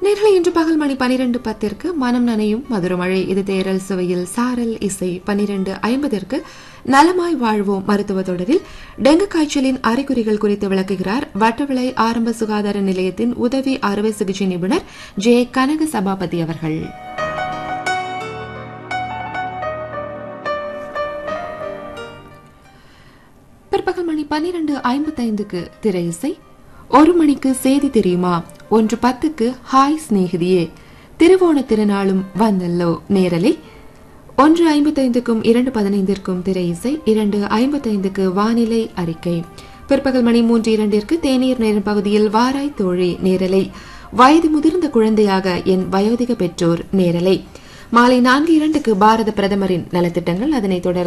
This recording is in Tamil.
நேர்களை இன்று பகல் மணி பனிரெண்டு பத்திற்கு மனம் நனையும் மதுரமழை இது தேரல் சுவையில் சாரல் இசை பனிரெண்டு ஐம்பதற்கு நலமாய் வாழ்வோம் மருத்துவ தொடரில் டெங்கு காய்ச்சலின் அறிகுறிகள் குறித்து விளக்குகிறார் வட்டவிளை ஆரம்ப சுகாதார நிலையத்தின் உதவி அறுவை சிகிச்சை நிபுணர் ஜே கனக சபாபதி அவர்கள் பிற்பகல் மணி பன்னிரண்டு ஐம்பத்தைந்துக்கு திரை இசை ஒரு மணிக்கு செய்தி தெரியுமா ஒன்று பத்துக்கு ஹாய் சிநேகிதியே திருவோண திருநாளும் வந்தல்லோ நேரலை ஒன்று ஐம்பத்தைந்துக்கும் இரண்டு பதினைந்திற்கும் திரை இசை இரண்டு ஐம்பத்தைந்துக்கு வானிலை அறிக்கை பிற்பகல் மணி மூன்று இரண்டிற்கு தேநீர் நேரம் பகுதியில் வாராய் தோழி நேரலை வயது முதிர்ந்த குழந்தையாக என் வயோதிக பெற்றோர் நேரலை மாலை நான்கு இரண்டுக்கு பாரத பிரதமரின் நலத்திட்டங்கள் அதனைத் தொடர்ந்து